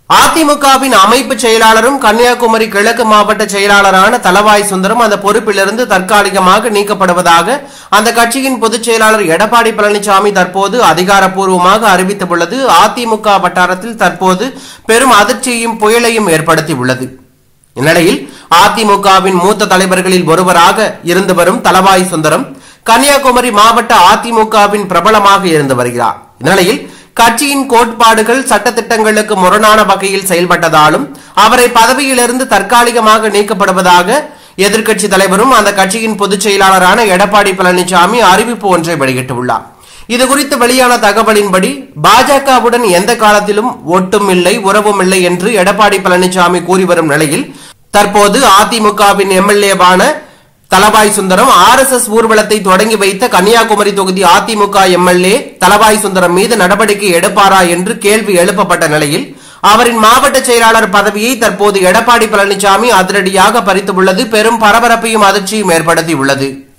அதிமுகவின் அமைப்பு செயலாளரும் கன்னியாகுமரி கிழக்கு மாவட்ட செயலாளரான தலவாய் சுந்தரம் அந்த பொறுப்பிலிருந்து தற்காலிகமாக நீக்கப்படுவதாக அந்த கட்சியின் பொதுச் செயலாளர் எடப்பாடி பழனிசாமி தற்போது அதிகாரப்பூர்வமாக அறிவித்துள்ளது அதிமுக வட்டாரத்தில் தற்போது பெரும் அதிர்ச்சியையும் புயலையும் ஏற்படுத்தியுள்ளது இந்நிலையில் அதிமுகவின் மூத்த தலைவர்களில் ஒருவராக இருந்து வரும் தலவாய் சுந்தரம் கன்னியாகுமரி மாவட்ட அதிமுகவின் பிரபலமாக இருந்து வருகிறார் இந்நிலையில் கட்சியின் கோட்பாடுகள் சட்டத்திட்டங்களுக்கு முரணான வகையில் செயல்பட்டதாலும் அவரை பதவியிலிருந்து தற்காலிகமாக நீக்கப்படுவதாக எதிர்க்கட்சி தலைவரும் அந்த கட்சியின் பொதுச் செயலாளரான எடப்பாடி பழனிசாமி அறிவிப்பு ஒன்றை வெளியிட்டுள்ளார் இதுகுறித்து வெளியான தகவலின்படி பாஜகவுடன் எந்த காலத்திலும் ஒட்டும் இல்லை உறவும் இல்லை என்று எடப்பாடி பழனிசாமி கூறி வரும் நிலையில் தற்போது அதிமுகவின் எம்எல்ஏவான Thalavai Sundaram R S S ஊர்வலத்தை தொடங்கி வைத்த கன்னியாகுமரி தொகுதி அதிமுக எம்எல்ஏ தலவாய் சுந்தரம் மீது நடவடிக்கை எடுப்பாரா என்று கேள்வி எழுப்பப்பட்ட நிலையில் அவரின் மாவட்ட செயலாளர் பதவியை தற்போது எடப்பாடி பழனிசாமி அதிரடியாக பறித்துள்ளது பெரும் பரபரப்பையும் அதிர்ச்சியும் ஏற்படுத்தியுள்ளது